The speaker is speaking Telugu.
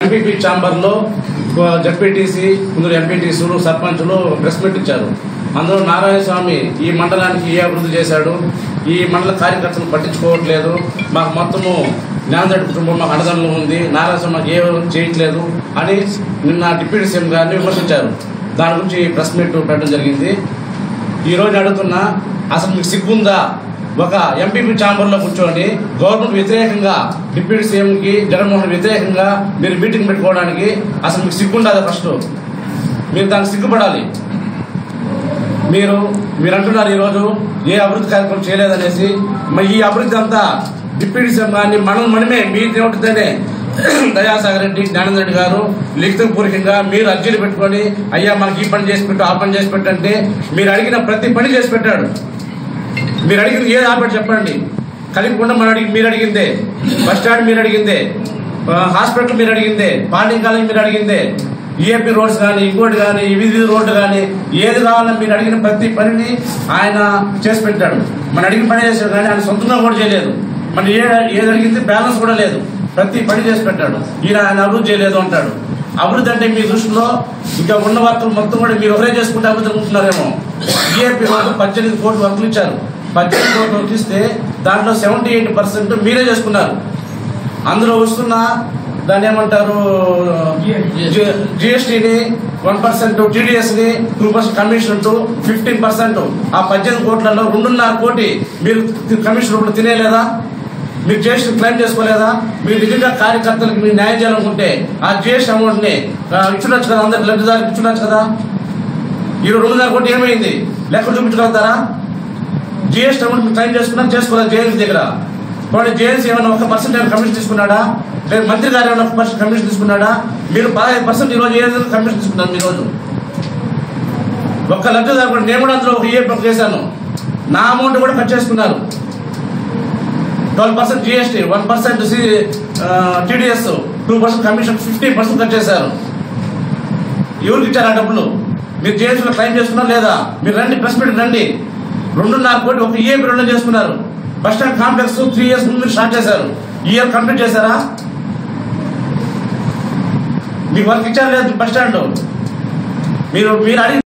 ఎంపీపీ ఛాంబర్లో జడ్పీటీసీ కొందరు ఎంపీటీసీలు సర్పంచులు ప్రెస్ మీట్ ఇచ్చారు అందులో నారాయణ స్వామి ఈ మండలానికి ఏ అభివృద్ధి చేశాడు ఈ మండల కార్యకర్తలు పట్టించుకోవట్లేదు మాకు మొత్తము జ్ఞానదడ్డి కుటుంబం మాకు అండదండలు ఉంది నారాయణ స్వామి మాకు ఏ చేయట్లేదు అని నిన్న డిప్యూటీ సీఎం గారిని విమర్శించారు దాని గురించి ప్రెస్ మీట్ పెట్టడం జరిగింది ఈ రోజు అడుగుతున్నా అసలు మీకు సిగ్గుందా ఒక ఎంపీపీ ఛాంబర్లో కూర్చొని గవర్నమెంట్ వ్యతిరేకంగా డిప్యూటీ సీఎంకి జగన్మోహన్ వ్యతిరేకంగా మీరు మీటింగ్ పెట్టుకోవడానికి అసలు మీకు సిగ్గుండదు ఫస్ట్ మీరు దానికి సిగ్గుపడాలి మీరు మీరు అంటున్నారు ఈరోజు ఏ అభివృద్ధి కార్యక్రమం చేయలేదనేసి మరి ఈ అభివృద్ధి అంతా డిప్యూటీ సీఎం గారిని మనం మనమే మీరు ఏమిటితేనే దయాసాగర్ రెడ్డి జ్ఞానంద రెడ్డి గారు లిఖితపూర్వకంగా మీరు అర్జీలు పెట్టుకొని అయ్యా మనకి ఈ పని చేసి పెట్టు ఆ పని చేసి పెట్టు అంటే మీరు అడిగిన ప్రతి పని చేసి పెట్టాడు మీరు అడిగింది ఏది ఆపటి చెప్పండి కలిపకుండా మనం అడిగి మీరు అడిగిందే బస్ స్టాండ్ మీరు అడిగిందే ఆ, హాస్పిటల్ మీరు అడిగిందే పాండింగ్ కాలేజ్ మీరు అడిగిందే ఈఏపీ రోడ్స్ కానీ ఇంకోటి కానీ విధి రోడ్డు కానీ ఏది కావాలని మీరు అడిగిన ప్రతి పనిని ఆయన చేసి పెట్టాడు మనం అడిగిన పని చేశాడు కానీ ఆయన సొంతంగా కూడా చేయలేదు మన ఏ ఏది అడిగింది బ్యాలెన్స్ కూడా లేదు ప్రతి పని చేసి పెట్టాడు ఈయన ఆయన అభివృద్ధి చేయలేదు అంటాడు అభివృద్ధి అంటే మీ దృష్టిలో ఇంకా ఉన్న వర్కులు మొత్తం కూడా మీరు ఒకరే చేసుకుంటే అభివృద్ధి అనుకుంటున్నారేమో ఈఏపీ రోడ్డు పద్దెనిమిది కోట్ల వర్కులు ఇచ్చారు పద్దెనిమిది కోట్లు వర్కులు ఇస్తే దాంట్లో సెవెంటీ ఎయిట్ పర్సెంట్ మీరే చేసుకున్నారు అందులో వస్తున్న దాన్ని ఏమంటారు జిఎస్టీని వన్ పర్సెంట్ టీడీఎస్ ని two percent commission to fifteen percent ఆ పద్దెనిమిది కోట్లలో రెండున్నర కోటి మీరు కమిషన్ రూపంలో తినేలేదా మీరు జిఎస్టీ క్లెయిమ్ చేసుకోలేదా మీరు నిజంగా కార్యకర్తలకు మీరు న్యాయం చేయాలనుకుంటే ఆ జిఎస్టీ అమౌంట్ ని ఆ, ఇచ్చుండొచ్చు కదా అందరికి లబ్ధిదారులకు ఇచ్చుండొచ్చు కదా ఈ రెండున్నర కోటి ఏమైంది లెక్క చూపించగలుగుతారా జిఎస్టీ అమౌంట్ మీరు క్లెయిమ్ చేసుకున్నా చేసుకోలేదు జేఎల్సీ దగ్గర వాడు జేఎల్సీ ఏమైనా ఒక పర్సెంట్ ఏమైనా కమిషన్ తీసుకున్నాడా లేదు మంత్రి గారు ఏమైనా ఒక పర్సెంట్ కమిషన్ తీసుకున్నాడా మీరు పదహైదు పర్సెంట్ ఈ రోజు ఏ కమిషన్ తీసుకున్నారు మీ రోజు ఒక్క లబ్ధిదారు కూడా నేను కూడా అందులో ఒక ఏ చేశాను నా అమౌంట్ కూడా కట్ చేసుకున్నారు twelve percent GST one percent TDS two percent commission fifteen percent cut చేశారు ఎవరికి ఇచ్చారు ఆ డబ్బులు మీరు జేఎస్లో క్లెయిమ్ చేసుకున్నారా లేదా మీరు రండి ప్రెస్ మీట్ రండి రెండున్నర కోటి ఒక ఇయర్ రెండు చేసుకున్నారు bus stand complex three years ముందు స్టార్ట్ చేశారు ఈ ఇయర్ కంప్లీట్ చేశారా మీకు వర్క్ ఇచ్చారు లేదు బస్ స్టాండ్ మీరు మీరు అడిగి